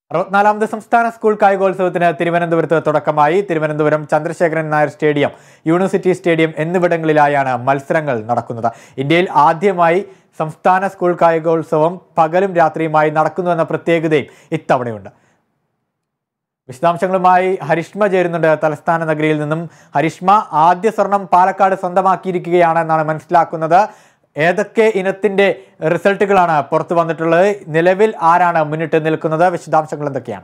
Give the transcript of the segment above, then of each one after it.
അറുപത്തിനാലാമത് സംസ്ഥാന സ്കൂൾ കായികോത്സവത്തിന് തിരുവനന്തപുരത്ത് തുടക്കമായി Thiruvananthapuram Chandrasekharan Nair stadium university stadium എന്നിവിടങ്ങളിലായാണ് മത്സരങ്ങൾ നടക്കുന്നത് ഇന്ത്യയിൽ ആദ്യമായി സംസ്ഥാന സ്കൂൾ കായികോത്സവം പകലും രാത്രിയുമായി നടക്കുന്നുവെന്ന പ്രത്യേകതയും ഇത്തവണയുണ്ട് വിശദാംശങ്ങളുമായി ഹരിഷ്മ ചേരുന്നുണ്ട് തലസ്ഥാന നഗരിയിൽ നിന്നും ഹരിഷ്മ ആദ്യ സ്വർണം പാലക്കാട് സ്വന്തമാക്കിയിരിക്കുകയാണ് എന്നാണ് മനസ്സിലാക്കുന്നത് ഏതൊക്കെ ഇനത്തിന്റെ റിസൾട്ടുകളാണ് പുറത്തു വന്നിട്ടുള്ളത് നിലവിൽ ആരാണ് മുന്നിട്ട് നിൽക്കുന്നത് വിശദാംശങ്ങൾ എന്തൊക്കെയാണ്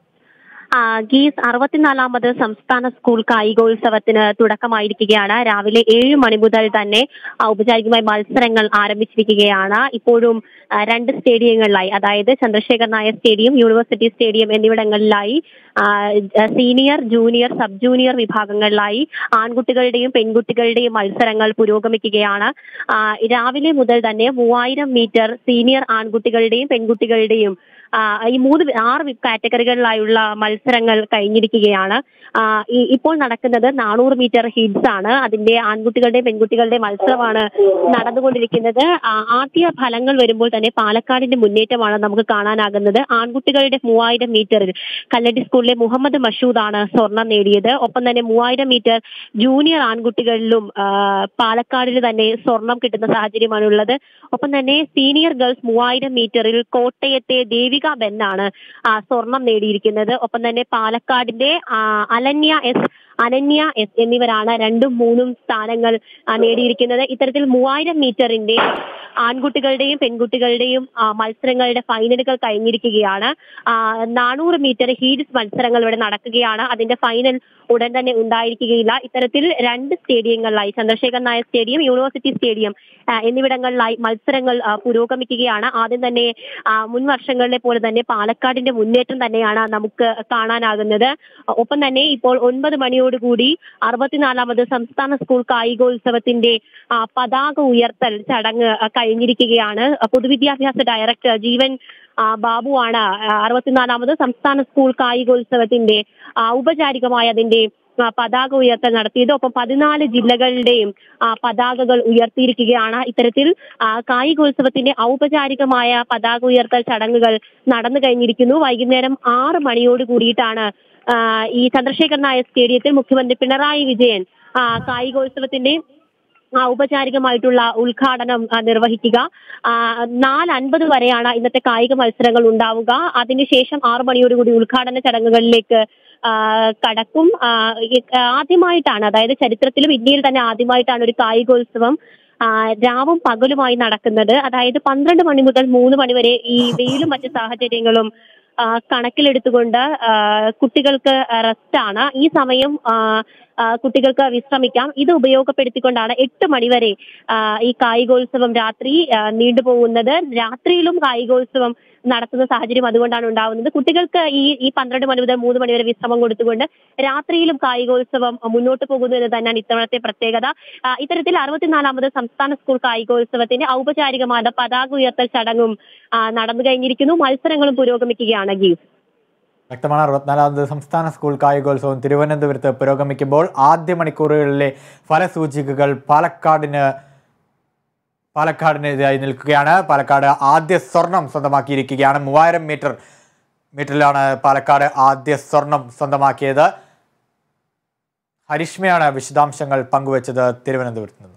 ആ, ഗീസ് അറുപത്തിനാലാമത് സംസ്ഥാന സ്കൂൾ കായികോത്സവത്തിന് തുടക്കമായിരിക്കുകയാണ് രാവിലെ ഏഴ് മണി മുതൽ തന്നെ ഔപചാരികമായി മത്സരങ്ങൾ ആരംഭിച്ചിരിക്കുകയാണ് ഇപ്പോഴും ആ, രണ്ട് സ്റ്റേഡിയങ്ങളിലായി അതായത് Chandrasekhar Nair stadium university stadium എന്നിവിടങ്ങളിലായി ആ, സീനിയർ ജൂനിയർ സബ് ജൂനിയർ വിഭാഗങ്ങളിലായി ആൺകുട്ടികളുടെയും പെൺകുട്ടികളുടെയും മത്സരങ്ങൾ പുരോഗമിക്കുകയാണ് ആ, രാവിലെ മുതൽ തന്നെ മൂവായിരം മീറ്റർ സീനിയർ ആൺകുട്ടികളുടെയും പെൺകുട്ടികളുടെയും ആ, ഈ മൂന്ന് വി- ആറ് വി- കാറ്റഗറികളിലായുള്ള മത്സരങ്ങൾ കഴിഞ്ഞിരിക്കുകയാണ് ആ, ഈ- ഇപ്പോൾ നടക്കുന്നത് നാനൂറ് മീറ്റർ ഹിഡ്സ് ആണ് അതിന്റെ ആൺകുട്ടികളുടെയും പെൺകുട്ടികളുടെയും മത്സരമാണ് നടന്നുകൊണ്ടിരിക്കുന്നത് ആ, ആദ്യ ഫലങ്ങൾ വരുമ്പോൾ തന്നെ പാലക്കാടിന്റെ മുന്നേറ്റമാണ് നമുക്ക് കാണാനാകുന്നത് ആൺകുട്ടികളുടെ മൂവായിരം മീറ്ററിൽ കല്ലടി സ്കൂളിലെ മുഹമ്മദ് മഷൂദാണ് സ്വർണം നേടിയത് ഒപ്പം തന്നെ മൂവായിരം മീറ്റർ ജൂനിയർ ആൺകുട്ടികളിലും ആ, പാലക്കാടിൽ തന്നെ സ്വർണം കിട്ടുന്ന സാഹചര്യമാണുള്ളത് ഒപ്പം തന്നെ സീനിയർ ഗേൾസ് മൂവായിരം മീറ്ററിൽ കോട്ടയത്തെ ദേവിക ബെന്നാണ് ആ, സ്വർണം നേടിയിരിക്കുന്നത് ഒപ്പം തന്നെ പാലക്കാടിന്റെ ആ, അലന്യ എസ് അനന്യ എസ് എന്നിവരാണ് രണ്ടും മൂന്നും സ്ഥാനങ്ങൾ ആ, നേടിയിരിക്കുന്നത് ഇത്തരത്തിൽ മൂവായിരം മീറ്ററിന്റെ ആൺകുട്ടികളുടെയും പെൺകുട്ടികളുടെയും ആ, മത്സരങ്ങളുടെ ഫൈനലുകൾ കഴിഞ്ഞിരിക്കുകയാണ് ആ, നാനൂറ് മീറ്റർ ഹീഡ്സ് മത്സരങ്ങൾ ഇവിടെ നടക്കുകയാണ് അതിന്റെ ഫൈനൽ ഉടൻ തന്നെ ഉണ്ടായിരിക്കുകയില്ല ഇത്തരത്തിൽ രണ്ട് സ്റ്റേഡിയങ്ങളിലായി Chandrasekhar Nair stadium university stadium ആ, എന്നിവിടങ്ങളിലായി മത്സരങ്ങൾ ആ, പുരോഗമിക്കുകയാണ് ആദ്യം തന്നെ ആ, മുൻ വർഷങ്ങളിലെ പോലെ തന്നെ പാലക്കാടിന്റെ മുന്നേറ്റം തന്നെയാണ് നമുക്ക് കാണാനാകുന്നത് ഒപ്പം തന്നെ ഇപ്പോൾ ഒൻപത് മണിയോടുകൂടി അറുപത്തിനാലാമത് സംസ്ഥാന സ്കൂൾ കായികോത്സവത്തിന്റെ ആ, പതാക ഉയർത്തൽ ചടങ്ങ് ആ, കഴിഞ്ഞിരിക്കുകയാണ് പൊതുവിദ്യാഭ്യാസ ഡയറക്ടർ ജീവൻ ആ, ബാബുവാണ് ആ, അറുപത്തിനാലാമത് സംസ്ഥാന സ്കൂൾ കായികോത്സവത്തിന്റെ ആ, ഔപചാരികമായ അതിന്റെ ആ, പതാക ഉയർത്തൽ നടത്തിയത് ഒപ്പം പതിനാല് ജില്ലകളുടെയും ആ, പതാകകൾ ഉയർത്തിയിരിക്കുകയാണ് ഇത്തരത്തിൽ ആ, കായികോത്സവത്തിന്റെ ഔപചാരികമായ പതാക ഉയർത്തൽ ചടങ്ങുകൾ നടന്നു കഴിഞ്ഞിരിക്കുന്നു വൈകുന്നേരം ആറ് മണിയോട് കൂടിയിട്ടാണ് ആ, ഈ ചന്ദ്രശേഖർ നായർ സ്റ്റേഡിയത്തിൽ മുഖ്യമന്ത്രി പിണറായി വിജയൻ ആ, കായികോത്സവത്തിന്റെ ആ, ഔപചാരികമായിട്ടുള്ള ഉദ്ഘാടനം ആ, നിർവഹിക്കുക ആ, നാല് അൻപത് വരെയാണ് ഇന്നത്തെ കായിക മത്സരങ്ങൾ ഉണ്ടാവുക അതിനുശേഷം ആറു മണിയോടുകൂടി ഉദ്ഘാടന ചടങ്ങുകളിലേക്ക് ആ, കടക്കും ആ, ഈ- ആദ്യമായിട്ടാണ് അതായത് ചരിത്രത്തിലും ഇന്ത്യയിൽ തന്നെ ആദ്യമായിട്ടാണ് ഒരു കായികോത്സവം ആ, രാവും പകലുമായി നടക്കുന്നത് അതായത് പന്ത്രണ്ട് മണി മുതൽ മൂന്ന് മണി വരെ ഈ വെയിലും മറ്റ് സാഹചര്യങ്ങളും ആ, കണക്കിലെടുത്തുകൊണ്ട് ആ, കുട്ടികൾക്ക് റെസ്റ്റ് ആണ് ഈ സമയം ആ, ആ, കുട്ടികൾക്ക് വിശ്രമിക്കാം ഇത് ഉപയോഗപ്പെടുത്തിക്കൊണ്ടാണ് എട്ട് മണിവരെ ആ, ഈ കായികോത്സവം രാത്രി ആ, നീണ്ടുപോകുന്നത് രാത്രിയിലും കായികോത്സവം നടത്തുന്ന സാഹചര്യം അതുകൊണ്ടാണ് ഉണ്ടാവുന്നത് കുട്ടികൾക്ക് ഈ ഈ പന്ത്രണ്ട് മണി മുതൽ മൂന്ന് മണി വരെ വിശ്രമം കൊടുത്തുകൊണ്ട് രാത്രിയിലും കായികോത്സവം മുന്നോട്ട് പോകുന്നു എന്ന് തന്നെയാണ് ഇത്തവണത്തെ പ്രത്യേകത ആ, ഇത്തരത്തിൽ അറുപത്തിനാലാമത് സംസ്ഥാന സ്കൂൾ കായികോത്സവത്തിന്റെ ഔപചാരികമായ പതാക ഉയർത്തൽ ചടങ്ങും ആ, നടന്നു കഴിഞ്ഞിരിക്കുന്നു മത്സരങ്ങളും പുരോഗമിക്കുകയാണ് ഗീസ് വ്യക്തമാണ് അറുപത്തിനാലാമത് സംസ്ഥാന സ്കൂൾ കായികോത്സവം തിരുവനന്തപുരത്ത് പുരോഗമിക്കുമ്പോൾ ആദ്യ മണിക്കൂറുകളിലെ ഫലസൂചികകൾ പാലക്കാടിന് പാലക്കാടിനെതിരായി നിൽക്കുകയാണ് പാലക്കാട് ആദ്യ സ്വർണം സ്വന്തമാക്കിയിരിക്കുകയാണ് മൂവായിരം മീറ്റർ മീറ്ററിലാണ് പാലക്കാട് ആദ്യ സ്വർണം സ്വന്തമാക്കിയത് ഹരിഷ്മയാണ് വിശദാംശങ്ങൾ പങ്കുവച്ചത് തിരുവനന്തപുരത്ത് നിന്ന്